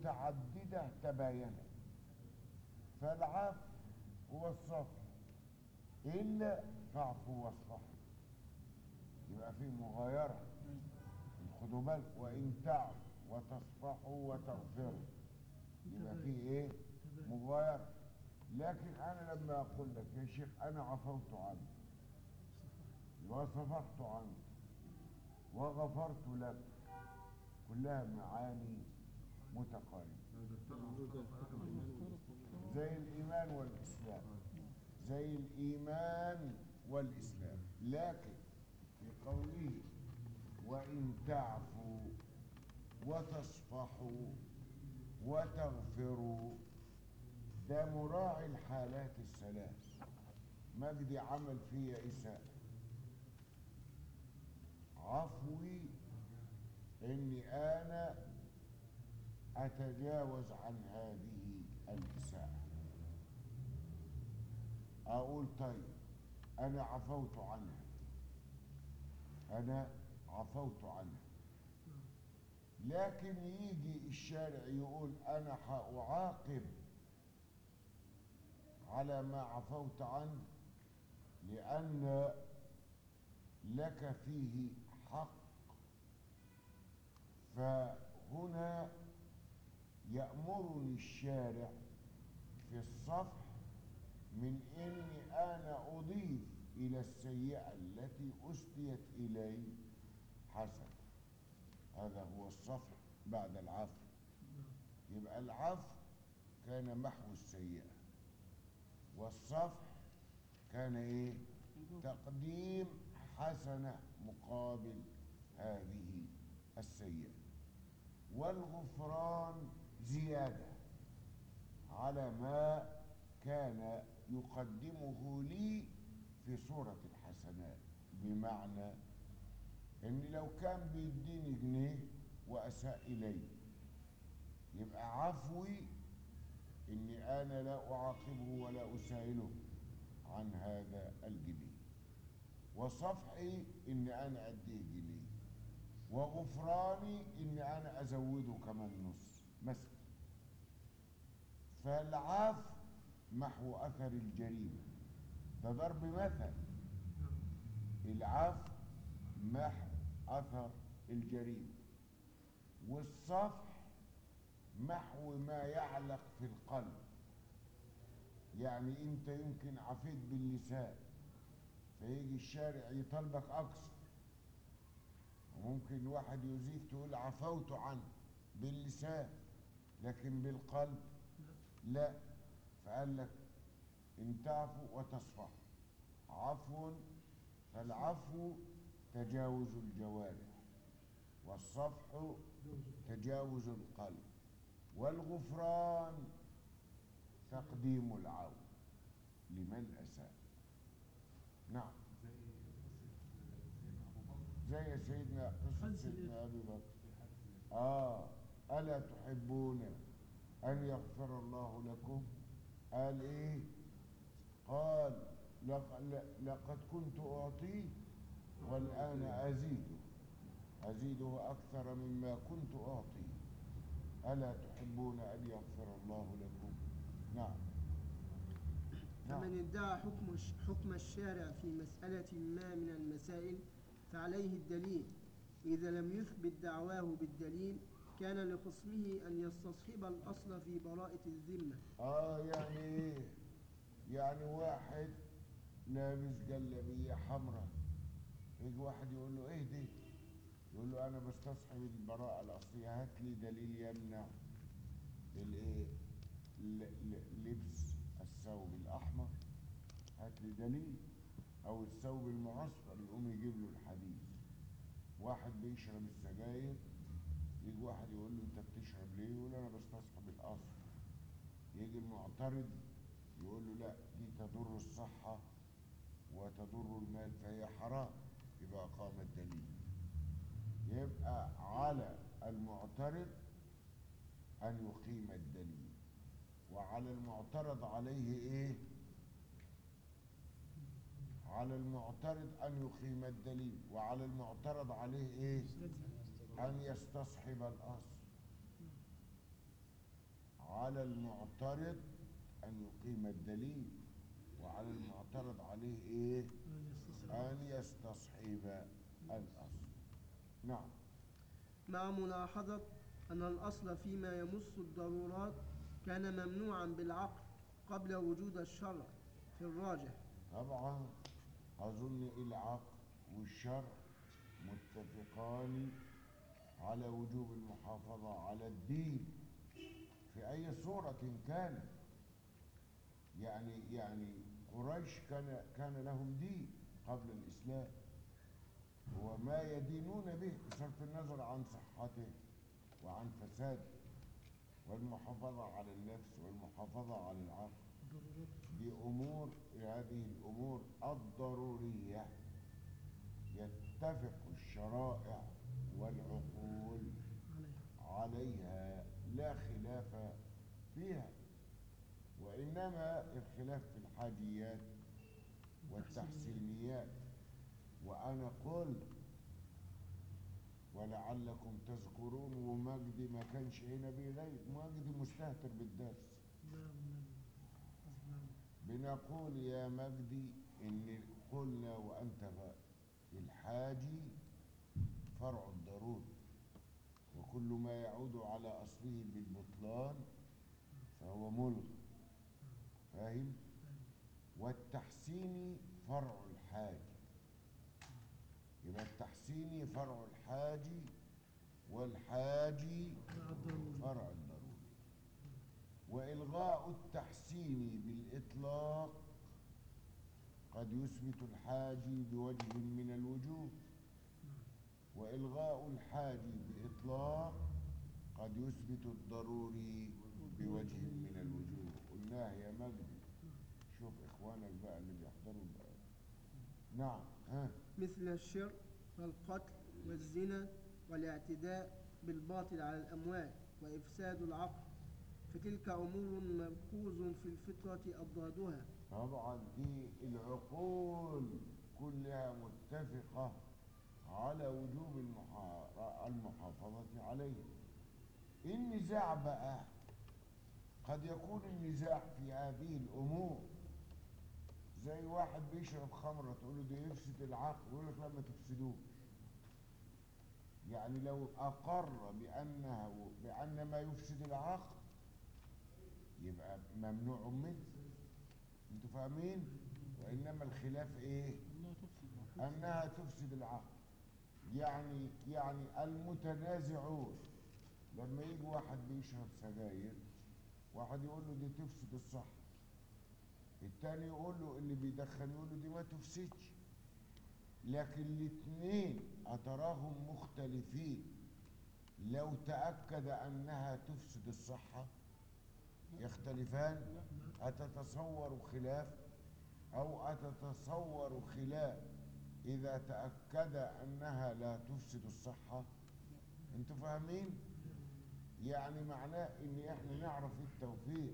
متعددة تباينت فالعفو هو الصف إلا فاعفوا واصفحوا يبقى في مغايرة خدوا بالك وإن تعفوا وتصفحوا وتغفروا يبقى في إيه؟ مغايرة لكن أنا لما أقول لك يا شيخ أنا عفوت عنك وصفحت عنك وغفرت لك كلها معاني متقاربة زي الإيمان والإسلام زي الإيمان والإسلام لكن في قوله وإن تعفوا وتصفحوا وتغفروا ده مراعي الحالات الثلاث مجدي عمل فيا إساءة عفوي إني أنا أتجاوز عن هذه الإساءة أقول طيب أنا عفوت عنها أنا عفوت عنها لكن يجي الشارع يقول أنا هأعاقب على ما عفوت عنه لأن لك فيه حق فهنا يأمرني الشارع في الصفح من إني أنا أضيف إلى السيئة التي أسديت إلي حسن هذا هو الصفح بعد العفو يبقى العفو كان محو السيئة والصفح كان إيه تقديم حسنة مقابل هذه السيئة والغفران زيادة على ما كان يقدمه لي في صورة الحسنات بمعنى ان لو كان بيديني جنيه واساء الي يبقى عفوي اني انا لا اعاقبه ولا اسائله عن هذا الجنيه وصفحي اني انا اديه جنيه وغفراني اني انا ازوده كمان نص مثلا فالعفو محو اثر الجريمه ده ضرب مثل العفو محو اثر الجريمه والصفح محو ما يعلق في القلب يعني انت يمكن عفيت باللسان فيجي الشارع يطالبك اكثر وممكن واحد يزيف تقول عفوت عنه باللسان لكن بالقلب لا فقال لك ان تعفوا وتصفحوا عفو فالعفو تجاوز الجوارح والصفح تجاوز القلب والغفران تقديم العون لمن اساء نعم زي سيدنا قصة حز سيدنا أبي بكر آه ألا تحبون أن يغفر الله لكم قال إيه قال لق- ل- لقد كنت أعطيه والآن أزيده أزيده أكثر مما كنت أعطيه ألا تحبون أن يغفر الله لكم نعم نعم فمن ادعى حكم الش- حكم الشارع في مسألة ما من المسائل فعليه الدليل إذا لم يثبت دعواه بالدليل كان لخصمه أن يستصحب الأصل في براءة الذمة اه يعني ايه يعني واحد لابس جلابيه حمراء يجي واحد يقول له ايه دي يقول له انا بستصحب البراءه الاصليه هات لي دليل يمنع الايه ل- ل- لبس الثوب الاحمر هات لي دليل او الثوب المعصفر يقوم يجيب له الحديث واحد بيشرب السجاير يجي واحد يقول له انت بتشرب ليه يقول انا بستصحب الاصل يجي المعترض يقول له لا دي تضر الصحة وتضر المال فهي حرام يبقى قام الدليل يبقى على المعترض أن يقيم الدليل وعلى المعترض عليه إيه؟ على المعترض أن يقيم الدليل وعلى المعترض عليه إيه؟ أن يستصحب الأصل على المعترض أن يقيم الدليل وعلى المعترض عليه ايه أن يستصحب ان يستصحب الاصل نعم مع ملاحظة أن الأصل فيما يمس الضرورات كان ممنوعا بالعقل قبل وجود الشرع في الراجح طبعا أظن العقل والشرع متفقان على وجوب المحافظة على الدين في أي صورة كانت يعني يعني قريش كان كان لهم دين قبل الإسلام وما يدينون به بصرف النظر عن صحته وعن فساده والمحافظة على النفس والمحافظة على العقل ضرورات دي أمور هذه الأمور الضرورية يتفق الشرائع والعقول عليها عليها لا خلاف فيها وإنما الخلاف في الحاجيات والتحسينيات وأنا قلت ولعلكم تذكرون ومجدي ما كانش هنا بيغيب مجدي مستهتر بالدرس لا والنبي غصب عنه. بنقول يا مجدي إن قلنا وأنت بقى الحاجي فرع الضروري وكل ما يعود على أصله بالبطلان فهو ملغى فاهم؟ والتحسيني فرع الحاجي يبقى التحسيني فرع الحاجي والحاجي مع الضروري فرع الضروري وإلغاء التحسين بالإطلاق قد يثبت الحاجي بوجه من الوجوه وإلغاء الحاجي بإطلاق قد يثبت الضروري بوجه من الوجوه قلناه يا مجدي شوف إخوانك بقى اللي بيحضروا بقى نعم ها مثل الشرك والقتل والزنا والاعتداء بالباطل على الأموال وإفساد العقل فتلك أمور مركوز في الفطرة أضدادها طبعا دي العقول كلها متفقة على وجوب المحا- المحافظة عليه النزاع بقى قد يكون النزاع في هذه الأمور زي واحد بيشرب خمرة تقول له ده يفسد العقل يقول لك لا ما تفسدوش يعني لو أقر بأنها بأن ما يفسد العقل يبقى ممنوع منه انتوا فاهمين وانما الخلاف ايه انها تفسد العقل يعني يعني المتنازعون لما يجي واحد بيشرب سجاير واحد يقول له دي تفسد الصحة التاني يقول له اللي بيدخن يقول له دي ما تفسدش لكن الاتنين أتراهم مختلفين لو تأكد أنها تفسد الصحة يختلفان أتتصور خلاف أو أتتصور خلاف إذا تأكد أنها لا تفسد الصحة أنتوا فاهمين؟ يعني معناه إن إحنا نعرف التوفيق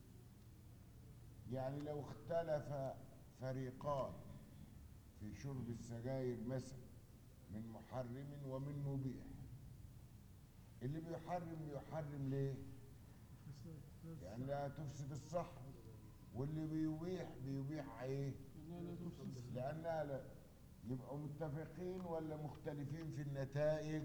يعني لو اختلف فريقان في شرب السجاير مثلا من محرم ومن مبيح اللي بيحرم يحرم ليه؟ فساد يعني لا تفسد الصحة واللي بيبيح بيبيح ايه لانها لا يبقوا متفقين ولا مختلفين في النتائج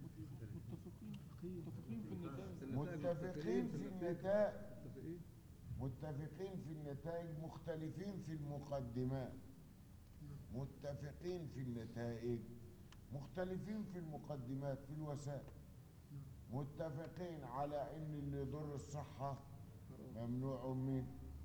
متفقين في النتائج متفقين في النتائج مختلفين في المقدمات متفقين في النتائج مختلفين في المقدمات في الوسائل متفقين على ان اللي يضر الصحة ممنوع منه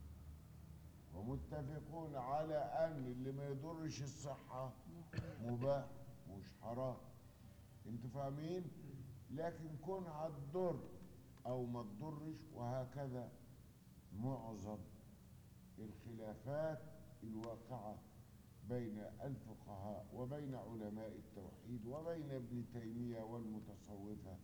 ومتفقون على ان اللي ما يضرش الصحة مباح مش حرام انتوا فاهمين لكن كونها تضر او ما تضرش وهكذا معظم الخلافات الواقعة بين الفقهاء وبين علماء التوحيد وبين ابن تيمية والمتصوفة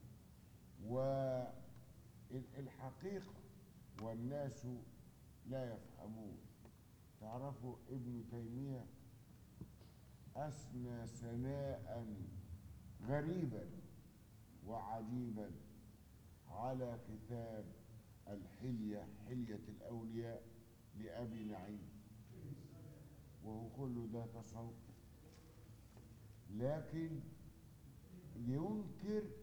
والحقيقة والناس لا يفهمون تعرفوا ابن تيمية أثنى ثناء غريبا وعجيبا على كتاب الحلية حلية الأولياء لأبي نعيم كله ده تصوف لكن ينكر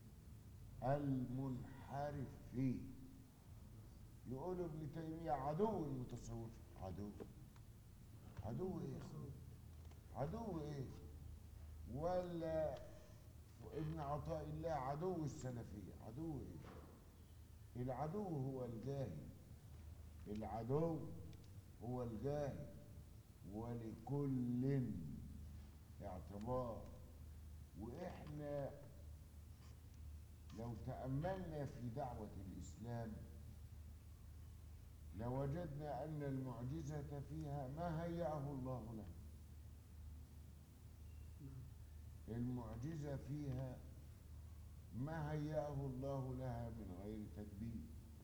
المنحرف فيه يقول ابن تيمية عدو المتصوف عدو عدو ايه يا أخوي؟ عدو ايه ولا ابن عطاء الله عدو السلفية عدو ايه العدو هو الجاهل العدو هو الجاهل ولكل اعتبار واحنا لو تأملنا في دعوة الإسلام لوجدنا أن المعجزة فيها ما هيأه الله لها المعجزة فيها ما هيأه الله لها من غير تدبير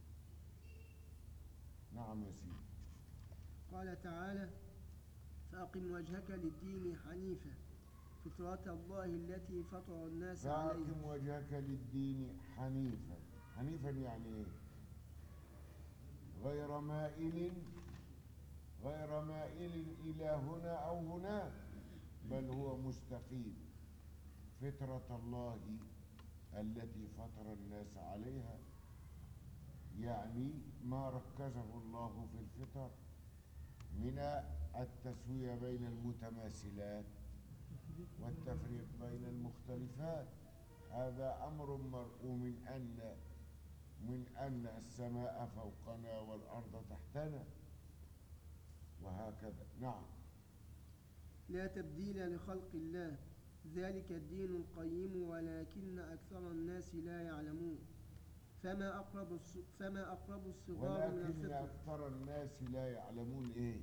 نعم يا سيدي قال تعالى فأقم وجهك للدين حنيفا فطرة الله التي فطر الناس عليها فأقم وجهك للدين حنيفا حنيفا يعني ايه غير مائل غير مائل إلى هنا أو هناك بل هو مستقيم فطرة الله التي فطر الناس عليها يعني ما ركزه الله في الفطر من التسوية بين المتماثلات والتفريق بين المختلفات هذا أمر مرء من أن من أن السماء فوقنا والأرض تحتنا وهكذا نعم لا تبديل لخلق الله ذلك الدين القيم ولكن أكثر الناس لا يعلمون فما أقرب الص... فما أقرب الصغار من ولكن الفطر أكثر الناس لا يعلمون إيه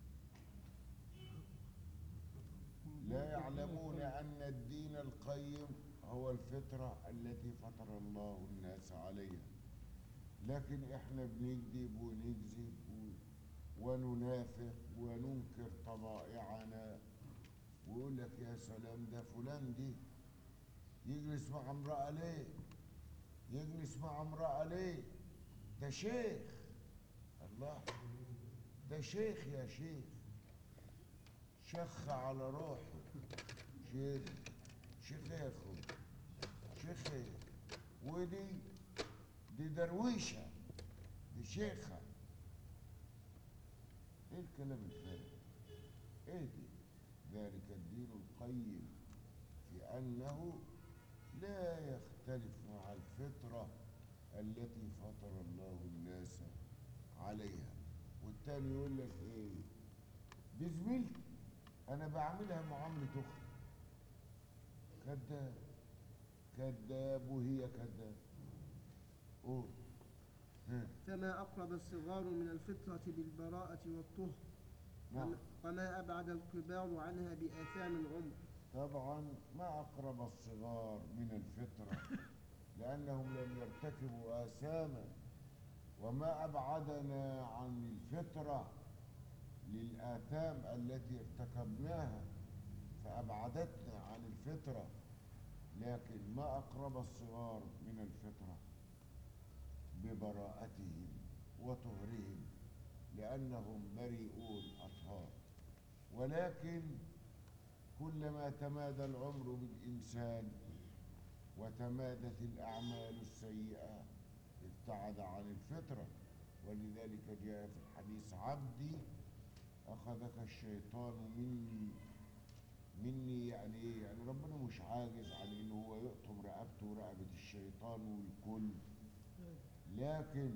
لا يعلمون أن الدين القيم هو الفطرة التي فطر الله الناس عليها لكن إحنا بنكذب ونكذب و- وننافق وننكر طبائعنا ويقول لك يا سلام ده فلان دي يجلس مع امرأة ليه يجلس مع امرأة ليه ده شيخ الله ده شيخ يا شيخ شخ على روحه شيخ شيخ يا اخوي شيخ إيه؟ ودي دي درويشة دي شيخة ايه الكلام الفارغ ايه دي ذلك الدين القيم في انه لا يختلف مع الفطرة التي فطر الله الناس عليها والتاني يقول لك ايه دي زميلتي انا بعملها معاملة اختي كذاب كذاب وهي كذاب قول ها فما أقرب الصغار من الفطرة بالبراءة والطهر نعم وما- وما أبعد الكبار عنها بآثام العمر طبعا ما أقرب الصغار من الفطرة لأنهم لم يرتكبوا آثاما وما أبعدنا عن الفطرة للآثام التي ارتكبناها فأبعدتنا عن الفطرة لكن ما أقرب الصغار من الفطرة ببراءتهم وطهرهم لأنهم بريئون أطهار ولكن كلما تمادى العمر بالإنسان وتمادت الأعمال السيئة ابتعد عن الفطرة ولذلك جاء في الحديث عبدي أخذك الشيطان مني مني يعني إيه؟ يعني ربنا مش عاجز عن إنه هو يقطم رقبته ورقبة الشيطان والكل لكن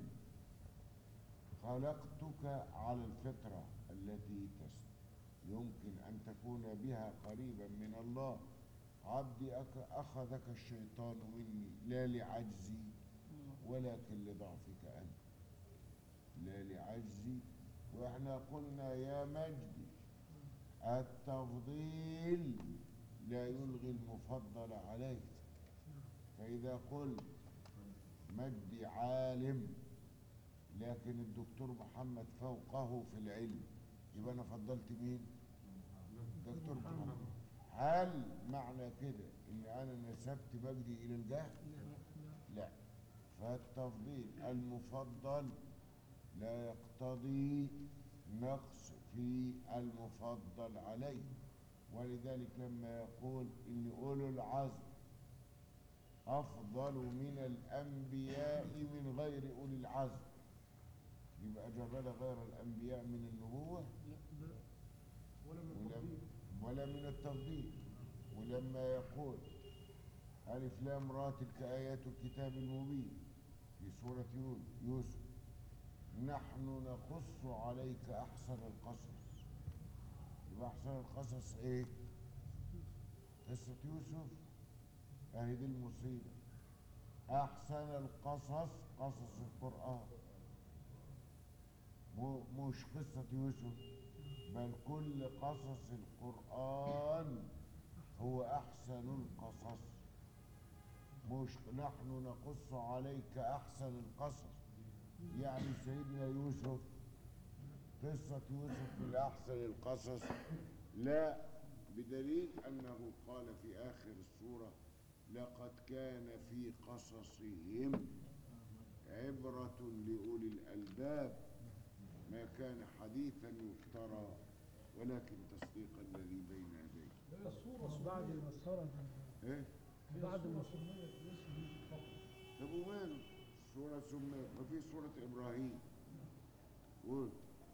خلقتك على الفطرة التي تس يمكن أن تكون بها قريبا من الله عبدي أك- أخذك الشيطان مني لا لعجزي ولكن لضعفك أنت لا لعجزي وإحنا قلنا يا مجدي التفضيل لا يلغي المفضل عليك فإذا قلت مجدي عالم لكن الدكتور محمد فوقه في العلم يبقى أنا فضلت مين؟ دكتور محمد هل معنى كده ان انا نسبت مجدي الى الجهل لا فالتفضيل المفضل لا يقتضي نقص في المفضل عليه ولذلك لما يقول إن أولو العزم أفضل من الأنبياء من غير أولي العزم يبقى جبل غير الأنبياء من النبوة لا لا ولا من ولم التفضيل ولا من التفضيل ولما يقول ألف لام را تلك آيات الكتاب المبين في سورة يون- يوسف نحن نقص عليك أحسن القصص يبقى أحسن القصص إيه؟ قصة يوسف أهي دي المصيبة أحسن القصص قصص القرآن مو- مش قصة يوسف بل كل قصص القرآن هو أحسن القصص مش نحن نقص عليك أحسن القصص يعني سيدنا يوسف قصة يوسف من أحسن القصص لا بدليل أنه قال في آخر السورة لقد كان في قصصهم عبرة لأولي الألباب ما كان حديثا يفترى ولكن تصديق الذي بين يديه لا الصورة بس بعد سميت- المسخرة ايه هي بعد الصورة ما- سميت باسم يوسف فقط طب وماله سورة سميت وفي سورة إبراهيم قول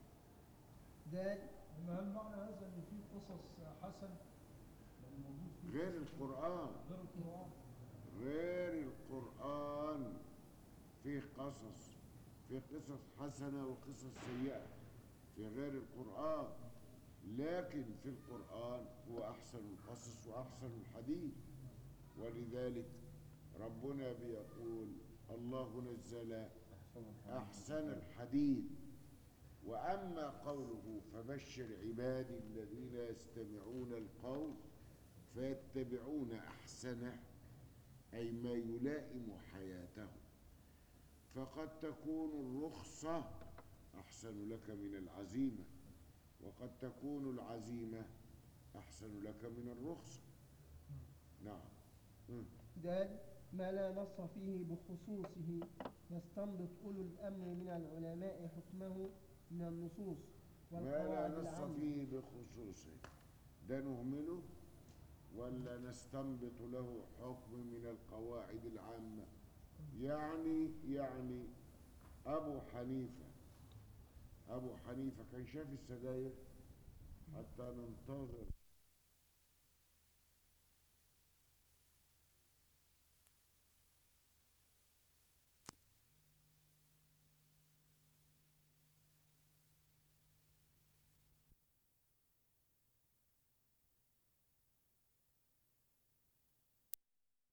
دال إن هل معنى هذا إن في قصص حسن يعني موجود في غير القرآن غير القرآن غير القرآن فيه قصص فيه قصص حسنة وقصص سيئة في غير القرآن لكن في القرآن هو أحسن القصص وأحسن الحديث ولذلك ربنا بيقول الله نزل أحسن الحديث وأما قوله فبشر عبادي الذين يستمعون القول فيتبعون أحسنه أي ما يلائم حياتهم فقد تكون الرخصة أحسن لك من العزيمة وقد تكون العزيمة أحسن لك من الرخصة نعم مم. دال ما لا نص فيه بخصوصه يستنبط أولو الأمر من العلماء حكمه من النصوص ما لا والقواعد نص العامة فيه بخصوصه ده نهمله ولا نستنبط له حكم من القواعد العامة يعني يعني أبو حنيفة أبو حنيفة كان شاف السجاير حتى ننتظر